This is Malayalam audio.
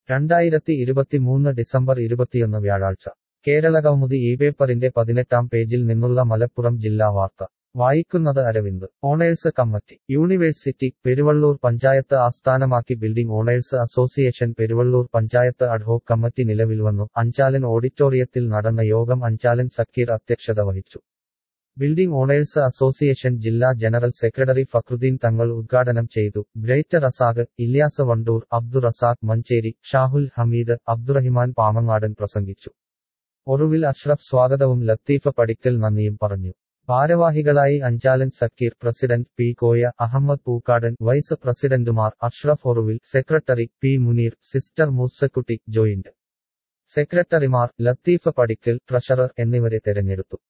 രണ്ടായിരത്തി ഇരുപത്തിമൂന്ന് ഡിസംബർ ഇരുപത്തിയൊന്ന് വ്യാഴാഴ്ച കേരളകൗമുദി ഈ പേപ്പറിന്റെ പതിനെട്ടാം പേജിൽ നിന്നുള്ള മലപ്പുറം ജില്ലാ വാർത്ത വായിക്കുന്നത് Aravind owners committee university Peruvallur panchayat ആസ്ഥാനമാക്കി building owners association Peruvallur panchayat ad hoc committee നിലവിൽ വന്നു അഞ്ചാലൻ ഓഡിറ്റോറിയത്തിൽ നടന്ന യോഗം അഞ്ചാലൻ സക്കീർ അധ്യക്ഷത വഹിച്ചു ബിൽഡിംഗ് ഓണേഴ്സ് അസോസിയേഷൻ ജില്ലാ ജനറൽ സെക്രട്ടറി ഫക്രുദ്ദീൻ തങ്ങൾ ഉദ്ഘാടനം ചെയ്തു ബ്രൈറ്റ് റസാഖ് ഇല്യാസ് വണ്ടൂർ അബ്ദുർ റസാഖ് മഞ്ചേരി ഷാഹുൽ ഹമീദ് അബ്ദുറഹിമാൻ പാമങ്ങാടൻ പ്രസംഗിച്ചു ഒറുവിൽ അഷ്റഫ് സ്വാഗതവും ലത്തീഫ് പടിക്കൽ നന്ദിയും പറഞ്ഞു ഭാരവാഹികളായി Anchalan Zakir president P Koya Ahammed Pookkadan vice പ്രസിഡന്റുമാർ Ashraf Oruvil secretary P Muneer sister Moosakutty joint സെക്രട്ടറിമാർ ലത്തീഫ് പടിക്കൽ ട്രഷറർ എന്നിവരെ തെരഞ്ഞെടുത്തു